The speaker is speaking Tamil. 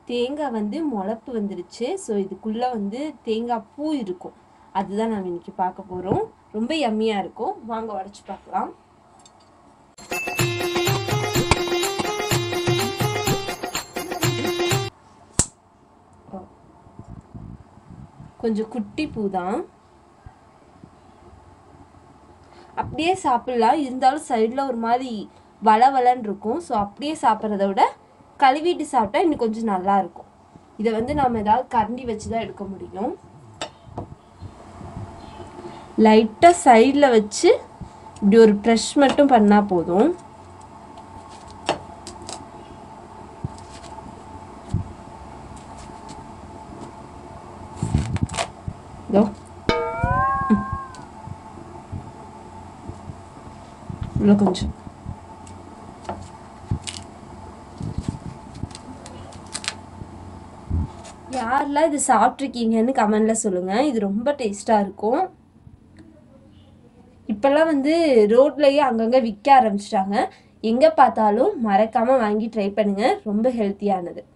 தேங்காய் வந்து முளப்பு வந்துருச்சு ஸோ இதுக்குள்ளே வந்து தேங்காய் பூ இருக்கும் அதுதான் நம்ம இன்னைக்கு பார்க்க போகிறோம் ரொம்ப யம்மியாக இருக்கும் வாங்க உடச்சி பார்க்கலாம் கொஞ்சம் குட்டி பூ தான் அப்படியே சாப்பிடலாம் இருந்தாலும் சைடில் ஒரு மாதிரி வளவலன்னு இருக்கும் ஸோ அப்படியே சாப்பிட்றத விட கழுவிட்டு சாப்பிட்டா இன்னும் கொஞ்சம் நல்லா இருக்கும் இதை வந்து நம்ம ஏதாவது கரண்டி வச்சு தான் எடுக்க முடியும் லைட்டாக சைடில் வச்சு இப்படி ஒரு ப்ரெஷ் மட்டும் பண்ணால் போதும் இதோ இவ்வளோ கொஞ்சம் யாரெல்லாம் இது சாப்பிட்ருக்கீங்கன்னு கமெண்டில் சொல்லுங்கள் இது ரொம்ப டேஸ்ட்டாக இருக்கும் இப்போல்லாம் வந்து ரோட்லேயே அங்கங்கே விற்க ஆரம்பிச்சிட்டாங்க எங்கே பார்த்தாலும் மறக்காமல் வாங்கி ட்ரை பண்ணுங்கள் ரொம்ப ஹெல்த்தியானது